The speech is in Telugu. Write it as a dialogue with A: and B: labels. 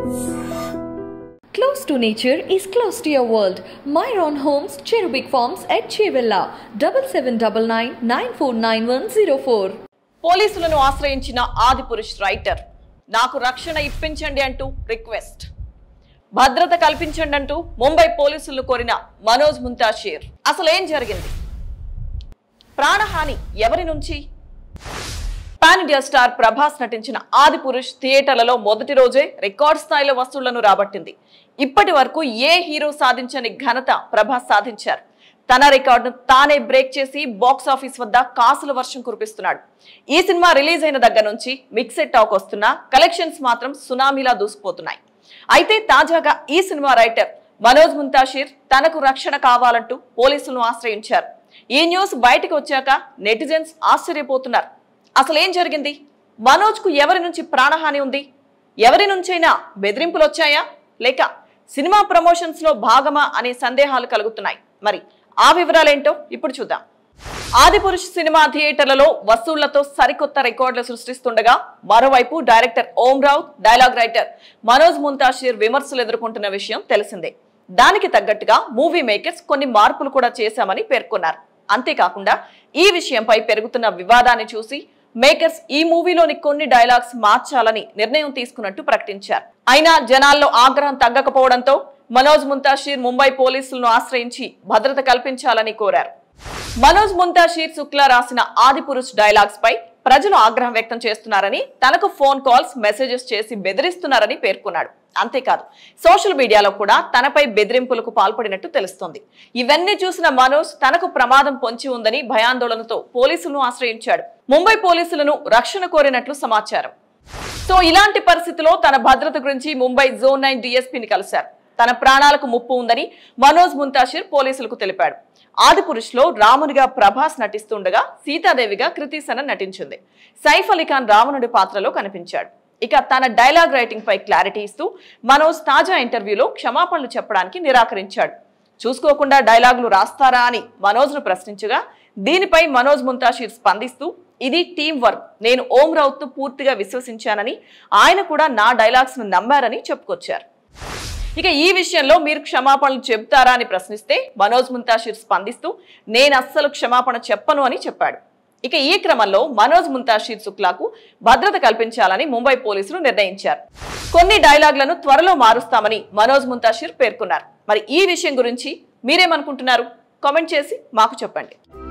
A: Close to nature is close to your world. Myron Homes, Cherubic Farms at Chevilla, double seven double nine nine four nine one zero four.
B: పోలీసులను ఆశ్రయించిన ఆదిపురుష్ రైటర్ నాకు రక్షణ ఇప్పించండి అంటూ రిక్వెస్ట్ భద్రత కల్పించండి అంటూ ముంబై పోలీసులు కోరిన మనోజ్ ముంతాషీర్ అసలు ఏం జరిగింది ప్రాణహాని ఎవరి నుంచి పాన్ ఇండియా స్టార్ ప్రభాస్ నటించిన ఆదిపురుష్ థియేటర్లలో మొదటి రోజే రికార్డ్ స్థాయిలో వసూళ్లను రాబట్టింది ఇప్పటి వరకు ఏ హీరో సాధించని ఘనత ప్రభాస్ సాధించారు తన రికార్డును తానే బ్రేక్ చేసి బాక్స్ ఆఫీస్ వద్ద కాసుల వర్షం కురిపిస్తున్నాడు ఈ సినిమా రిలీజ్ అయిన దగ్గర నుంచి మిక్సెడ్ టాక్ వస్తున్నా కలెక్షన్స్ మాత్రం సునామీలా దూసిపోతున్నాయి అయితే తాజాగా ఈ సినిమా రైటర్ మనోజ్ ముంతాషీర్ తనకు రక్షణ కావాలంటూ పోలీసులను ఆశ్రయించారు ఈ న్యూస్ బయటకు వచ్చాక నెటిజన్స్ ఆశ్చర్యపోతున్నారు అసలు ఏం జరిగింది మనోజ్ కు ఎవరి నుంచి ప్రాణహాని ఉంది ఎవరి నుంచైనా బెదిరింపులు వచ్చాయా లేక సినిమా ప్రమోషన్స్ లో భాగమా అనే సందేహాలు కలుగుతున్నాయి మరి ఆ వివరాలేంటో ఇప్పుడు చూద్దాం ఆదిపురుష్ సినిమా థియేటర్లలో వసూళ్లతో సరికొత్త రికార్డులు సృష్టిస్తుండగా మరోవైపు director Om Raut dialogue writer Manoj Muntashir విమర్శలు ఎదుర్కొంటున్న విషయం తెలిసిందే దానికి తగ్గట్టుగా మూవీ మేకర్స్ కొన్ని మార్పులు కూడా చేశామని పేర్కొన్నారు అంతేకాకుండా ఈ విషయంపై పెరుగుతున్న వివాదాన్ని చూసి మేకర్స్ ఈ మూవీలోని కొన్ని డైలాగ్స్ మార్చాలని నిర్ణయం తీసుకున్నట్టు ప్రకటించారు అయినా జనాల్లో ఆగ్రహం తగ్గకపోవడంతో మనోజ్ ముంతాషీర్ ముంబై పోలీసులను ఆశ్రయించి భద్రత కల్పించాలని కోరారు మనోజ్ ముంతాషీర్ శుక్లా రాసిన ఆదిపురుష్ డైలాగ్స్ పై ప్రజలు ఆగ్రహం వ్యక్తం చేస్తున్నారని తనకు ఫోన్ కాల్స్ మెసేజెస్ చేసి బెదిరిస్తున్నారని పేర్కొన్నాడు అంతేకాదు సోషల్ మీడియాలో కూడా తనపై బెదిరింపులకు పాల్పడినట్టు తెలుస్తోంది ఇవన్నీ చూసిన మనోజ్ తనకు ప్రమాదం పొంచి ఉందని భయాందోళనతో పోలీసులను ఆశ్రయించాడు ముంబై పోలీసులను రక్షణ కోరినట్లు సమాచారం సో ఇలాంటి పరిస్థితిలో తన భద్రత గురించి ముంబై జోన్ నైన్ డిఎస్పీని కలిశారు తన ప్రాణాలకు ముప్పు ఉందని మనోజ్ ముంతాషిర్ పోలీసులకు తెలిపాడు ఆదిపురుష్ లో రామునిగా ప్రభాస్ నటిస్తుండగా సీతాదేవిగా కృతిసనన్ నటించింది సైఫ్ అలీ ఖాన్ రావణుడి పాత్రలో కనిపించాడు ఇక తన డైలాగ్ రైటింగ్ పై క్లారిటీ ఇస్తూ మనోజ్ తాజా ఇంటర్వ్యూలో క్షమాపణలు చెప్పడానికి నిరాకరించాడు చూసుకోకుండా డైలాగులు రాస్తారా అని మనోజ్ను ప్రశ్నించగా దీనిపై మనోజ్ ముంతాషీర్ స్పందిస్తూ ఇది టీం వర్క్ నేను ఓం రౌత్ ను పూర్తిగా విశ్వసించానని ఆయన కూడా నా డైలాగ్స్ ను నమ్మారని చెప్పుకొచ్చారు ఇక ఈ విషయంలో మీరు క్షమాపణలు చెబుతారా అని ప్రశ్నిస్తే మనోజ్ ముంతాషిర్ స్పందిస్తూ నేను అస్సలు క్షమాపణ చెప్పను అని చెప్పాడు ఇక ఈ క్రమంలో మనోజ్ ముంతాషిర్ శుక్లాకు భద్రత కల్పించాలని ముంబై పోలీసులు నిర్ణయించారు కొన్ని డైలాగ్లను త్వరలో మారుస్తామని మనోజ్ ముంతాషిర్ పేర్కొన్నారు మరి ఈ విషయం గురించి మీరేమనుకుంటున్నారు కామెంట్ చేసి మాకు చెప్పండి